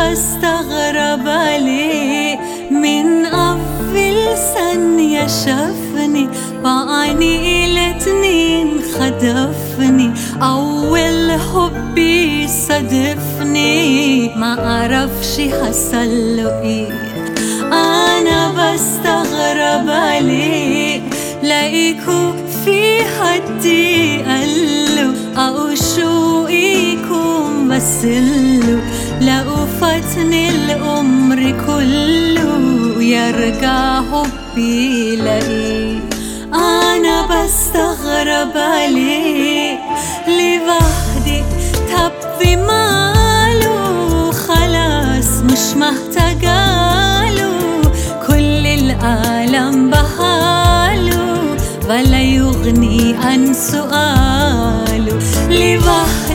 بستغرب عليه من أول ثانية شافني بعيني الاتنين خدفني أول حبي صدفني ما أعرفش حصله ايه أنا بستغرب عليه لاقيكوا في حدي قاله أو شوقيكم بسله لقوا فاتني العمر كله يرجع حبي لاقيه أنا بستغرب عليه لوحدي طب في ماله خلاص مش محتاجاله كل العالم بحاله ولا يغني عن سؤاله لوحدي